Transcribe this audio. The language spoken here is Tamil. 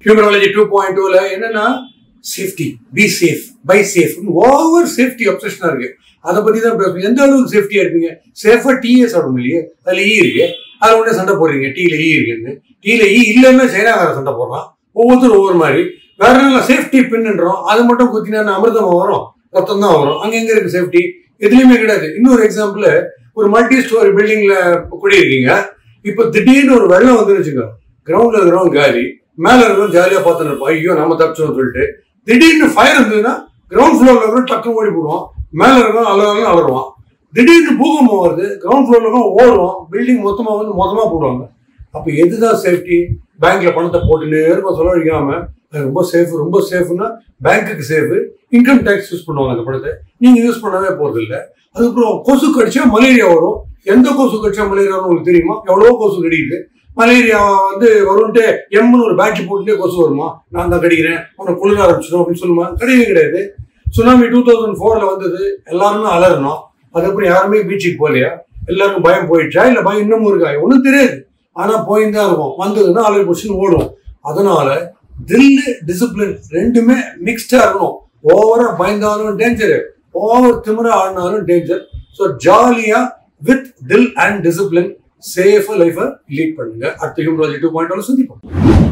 ஹியூமனாலஜி டூ பாயிண்ட் டூல என்னன்னா safety be safe by safe over safety அப்சஷனா இருக்கு அதை பத்தி தான் பேசணும் எந்த அளவுக்கு சேஃப்டியா இருப்பீங்க சேஃபா டீயே சாப்பிட முடியலையே அதுல ஈ இருக்கு அதுல உடனே சண்டை போடுறீங்க டீல ஈ இருக்குன்னு டீல ஈ இல்லைன்னா சைனாக்கார சண்டை போடுறான் ஒவ்வொருத்தரும் ஒவ்வொரு மாதிரி வேற நல்ல சேஃப்டி பின்னுன்றோம் அது மட்டும் குத்தினா அமிர்தமா வரும் ரத்தம் தான் வரும் அங்க எங்க இருக்கு சேஃப்டி எதுலையுமே கிடையாது இன்னொரு எக்ஸாம்பிள் ஒரு மல்டி ஸ்டோரி பில்டிங்ல குடியிருக்கீங்க இப்போ திடீர்னு ஒரு வெள்ளம் வந்துருச்சுங்க கிரவுண்ட்ல இருக்கிறவங்க காலி மேல இருக்கிறவங்க ஜாலியா பார்த்துன்னு இருப்போம் ஐயோ நம்ம தப்பிச்சோம்னு சொல்லிட்டு திடீர்னு ஃபயர் இருந்ததுன்னா கிரவுண்ட் ஃப்ளோர்ல இருக்கிற டக்கு ஓடி போடுவோம் மேல இருக்கிறவங்க அலறாலும் அலறுவான் திடீர்னு பூகம்பம் வருது கிரவுண்ட் ஃப்ளோர்ல இருக்கிறவங்க ஓடுவோம் பில்டிங் மொத்தமா வந்து மொத்தமா போடுவாங்க அப்ப எதுதான் சேஃப்டி பேங்க்ல பணத்தை போட்டுன்னே இருக்கும் செலவழிக்காம அது ரொம்ப சேஃப் ரொம்ப சேஃப்னா பேங்க்குக்கு சேஃப் இன்கம் டேக்ஸ் யூஸ் பண்ணுவாங்க அந்த பணத்தை நீங்க யூஸ் பண்ணவே போறது இல்ல அதுக்கப்புறம் கொசு கடிச்சா மலேரியா வரும் எந்த கொசு கடிச்சா மலேரியா வரும் உங்களுக்கு தெரியுமா எவ்வளவோ கொசு கடிக்குது மலேரியா வந்து வரும்ட்டு எம்னு ஒரு பேட்ச் போட்டுட்டே கொசு வருமா நான் தான் கடிக்கிறேன் உனக்கு குளிர ஆரம்பிச்சிடும் அப்படின்னு சொல்லுமா கிடையவே கிடையாது சுனாமி டூ தௌசண்ட் ஃபோர்ல வந்தது எல்லாருமே அலறணும் அதுக்கப்புறம் யாருமே பீச்சுக்கு போகலையா எல்லாருக்கும் பயம் போயிடுச்சா இல்ல பயம் இன்னமும் இருக்கா ஒன்றும் தெரியாது ஆனா போயின்னு தான் இருக்கும் வந்ததுன்னா அலறி போச்சுன்னு ஓடும் அதனால தில்லு டிசிப்ளின் ரெண்டுமே மிக்ஸ்டா இருக்கணும் ஓவரா பயந்தாலும் டேஞ்சர் ஓவர் திமிரா ஆடினாலும் டேஞ்சர் ஸோ ஜாலியா வித் தில் அண்ட் டிசிப்ளின் சேஃபா லைஃபை லீட் பண்ணுங்க அடுத்த ஹியூமராலஜி டூ பாயிண்ட் சந்திப்போம்